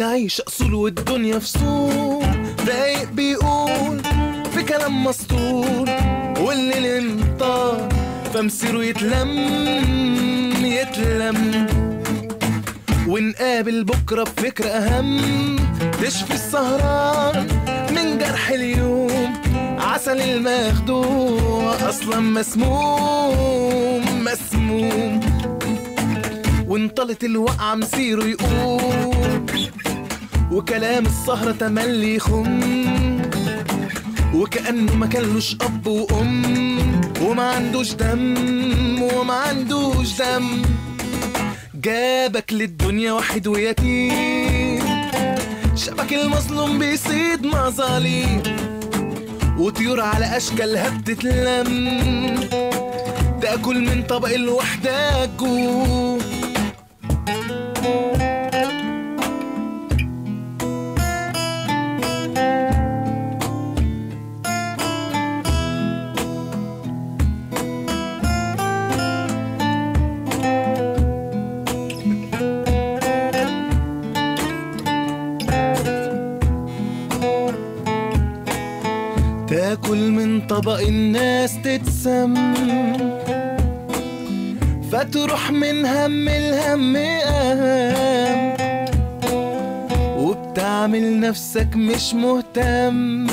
العيش أصول والدنيا فصول رايق بيقول في كلام مسطول واللي انطار فمسيره يتلم يتلم ونقابل بكرة بفكرة أهم تشفي السهران من جرح اليوم عسل المخدوع أصلا مسموم مسموم وانطلت الوقعة مسيره يقوم وكلام السهرة تملي خم وكأنه ما كانلوش أب وأم وما عندوش دم وما عندوش دم جابك للدنيا واحد ويتيم شبك المظلوم بيصيد مظاليم وطيور على أشكالها بتتلم تاكل من طبق الوحدة جوه تاكل من طبق الناس تتسم فتروح من هم الهم أهم وبتعمل نفسك مش مهتم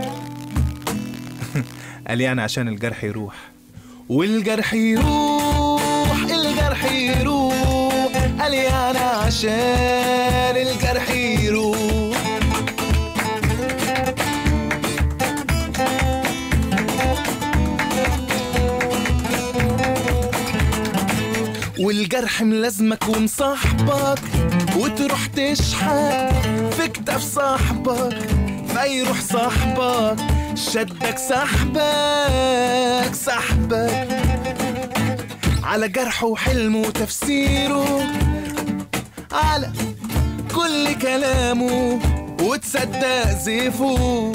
قال يعني عشان الجرح يروح والجرح يروح الجرح يروح قال يعني عشان الجرح يروح والجرح ملازمك ومصاحبك وتروح تشحت في كتاف صاحبك فيروح صاحبك شدك سحبك سحبك على جرحه وحلمه وتفسيره على كل كلامه وتصدق زيفه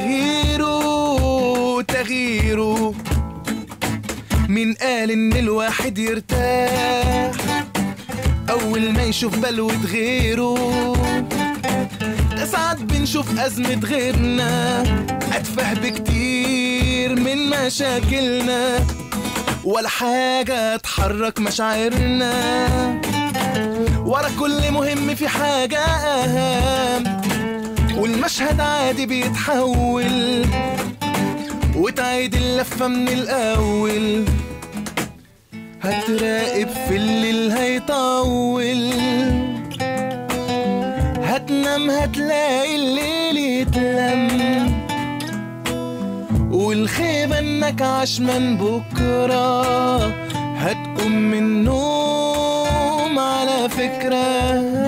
تغييره تغييره مين قال ان الواحد يرتاح اول ما يشوف بلوة غيره ده ساعات بنشوف ازمة غيرنا اتفه بكتير من مشاكلنا ولا حاجة تحرك مشاعرنا ورا كل مهم في حاجة أهم والمشهد عادي بيتحول وتعيد اللفة من الأول هتراقب في الليل هيطول هتنام هتلاقي الليل يتلم والخيبة انك عشمان بكرة هتقوم من النوم على فكرة